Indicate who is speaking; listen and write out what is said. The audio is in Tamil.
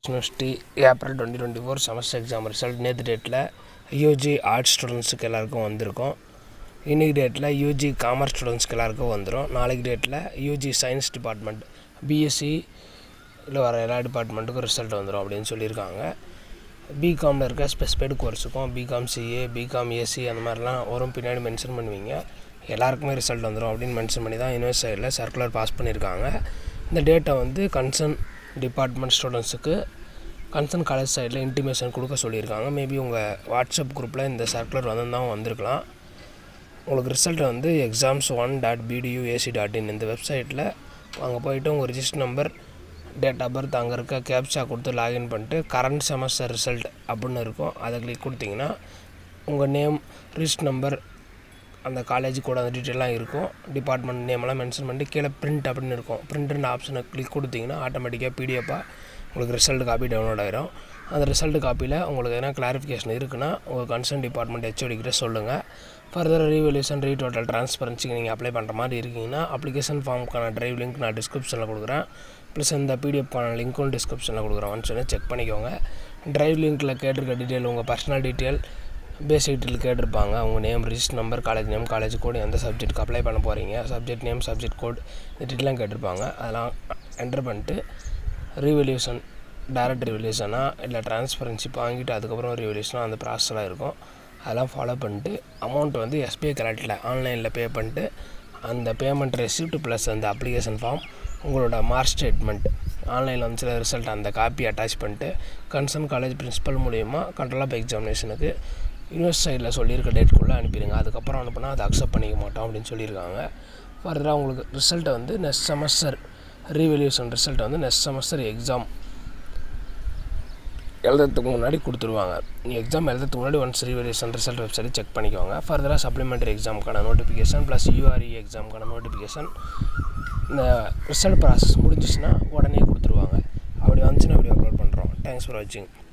Speaker 1: university April twenty twenty four semester exam result நேற்று டேட்டில் யூஜி ஆர்ட்ஸ் ஸ்டூடெண்ட்ஸுக்கு எல்லாருக்கும் வந்திருக்கும் இன்றைக்கி டேட்டில் யூஜி காமர்ஸ் ஸ்டூடெண்ட்ஸ்க்கு எல்லாருக்கும் வந்துடும் நாளைக்கு டேட்டில் யூஜி சயின்ஸ் டிபார்ட்மெண்ட் பிஎஸ்சி இல்லை வர எல்லா டிபார்ட்மெண்ட்டுக்கும் ரிசல்ட் வந்துடும் அப்படின்னு சொல்லியிருக்காங்க பிகாமில் இருக்க ஸ்பெசிஃபைடு கோர்ஸுக்கும் பிகாம் சிஏ பிகாம் ஏசி அந்த மாதிரிலாம் வரும் பின்னாடி மென்ஷன் பண்ணுவீங்க எல்லாருக்குமே ரிசல்ட் வந்துடும் அப்படின்னு மென்ஷன் பண்ணி தான் யூனிவர்சிட்டியில் சர்க்குலர் பாஸ் பண்ணியிருக்காங்க இந்த டேட்டை வந்து கன்சர்ன் டிபார்ட்மெண்ட் ஸ்டூடெண்ட்ஸுக்கு கன்சர்ன் காலேஜ் சைடில் இன்டிமேஷன் கொடுக்க சொல்லியிருக்காங்க மேபி உங்கள் வாட்ஸ்அப் குரூப்பில் இந்த சர்க்குலர் வந்திருந்தால் வந்திருக்கலாம் உங்களுக்கு ரிசல்ட் வந்து exams one dot BDU AC dot in இந்த வெப்சைட்டில் அங்கே போயிட்டு உங்கள் register number date of birth அங்கே இருக்க கேப்சா கொடுத்து லாகின் பண்ணிட்டு கரண்ட் செமஸ்டர் ரிசல்ட் அப்படின்னு இருக்கும் அதை கிளிக் கொடுத்தீங்கன்னா உங்கள் நேம் ரிஜிஸ்டர் நம்பர் அந்த காலேஜ் கூட அந்த டீட்டெயிலாம் இருக்கும் டிபார்ட்மெண்ட் நேமெல்லாம் மென்ஷன் பண்ணிட்டு கீழே பிரிண்ட் அப்படின்னு இருக்கும் பிரிண்ட்னு ஆப்ஷனை கிளிக் கொடுத்தீங்கன்னா ஆட்டோமேட்டிக்காக பிடிஎஃபாக உங்களுக்கு ரிசல்ட் காப்பி டவுன்லோட் ஆயிரும் அந்த ரிசல்ட் காப்பியில் உங்களுக்கு எதனா கிளாரிஃபிகேஷன் இருக்குன்னா உங்கள் கன்சர்ன் டிபார்ட்மெண்ட் ஹெச்ஓடி கிட்ட சொல்லுங்கள் ஃபர்தர் ரீவல்யூஷன் ரீடோட்டல் ட்ரான்ஸ்பரன்சிக்கு நீங்கள் அப்ளை பண்ணுற மாதிரி இருக்கீங்கன்னா அப்ளிகேஷன் ஃபார்முக்கான ட்ரைவ் லிங்க் நான் டிஸ்கிரிப்ஷனில் கொடுக்குறேன் ப்ளஸ் இந்த பிடிஎஃப்கான லிங்க்கும் டிஸ்கிரிப்ஷனில் கொடுக்குறேன் ஒன்ஸ் சொல்லி செக் பண்ணிக்கோங்க ட்ரைவ் லிங்க்கில் கேட்டிருக்க டீட்டெயில் உங்கள் பர்சனல் டீட்டெயில் பேசிக் டீட்டெயில் கேட்டிருப்பாங்க உங்கள் name register number college name college code எந்த சப்ஜெக்ட்டுக்கு அப்ளை பண்ண போகிறீங்க சப்ஜெக்ட் நேம் சப்ஜெக்ட் கோட் இந்த டீட்டெயிலாம் கேட்டிருப்பாங்க அதெல்லாம் என்டர் பண்ணிட்டு ரீவல்யூஷன் டேரக்ட் ரிவல்யூஷனா இல்லை ட்ரான்ஸ்பரன்சி வாங்கிட்டு அதுக்கப்புறம் ரிவல்யூஷனாக அந்த ப்ராசஸ்லாம் இருக்கும் அதெல்லாம் ஃபாலோ பண்ணிட்டு அமௌண்ட் வந்து எஸ்பிஐ கரெக்டில் ஆன்லைனில் பே பண்ணிட்டு அந்த பேமெண்ட் ரெசிப்ட் ப்ளஸ் அந்த அப்ளிகேஷன் ஃபார்ம் உங்களோட மார்க் ஸ்டேட்மெண்ட் ஆன்லைனில் வந்து ரிசல்ட் அந்த காப்பி அட்டாச் பண்ணிட்டு கன்சர்ன் காலேஜ் பிரின்ஸிபல் மூலிமா கண்ட்ரோல் ஆஃப் எக்ஸாமினேஷனுக்கு யூனிவர்சிட்டி சைடில் சொல்லியிருக்க டேட்குள்ளே அனுப்பிடுங்க அதுக்கப்புறம் அனுப்புனா அதை அக்செப்ட் பண்ணிக்க மாட்டோம் அப்படின்னு சொல்லியிருக்காங்க ஃபர்தராக உங்களுக்கு ரிசல்ட்டை வந்து நெக்ஸ்ட் செமஸ்டர் ரீவல்யூஷன் ரிசல்ட்டை வந்து நெக்ஸ்ட் செமஸ்டர் எக்ஸாம் எழுதுறதுக்கு முன்னாடி கொடுத்துருவாங்க நீங்கள் எக்ஸாம் எழுதுறதுக்கு முன்னாடி once revaluation result website check பண்ணிக்கோங்க ஃபர்தராக சப்ளிமெண்டரி எக்ஸாமுக்கான நோட்டிஃபிகேஷன் ப்ளஸ் யூஆர்இ எக்ஸாமுக்கான நோட்டிஃபிகேஷன் இந்த ரிசல்ட் ப்ராசஸ் முடிஞ்சிச்சுன்னா உடனே கொடுத்துருவாங்க அப்படி வந்துச்சுன்னா வீடியோ அப்லோட் பண்ணுறோம் தேங்க்ஸ் ஃபார் வாட்சிங்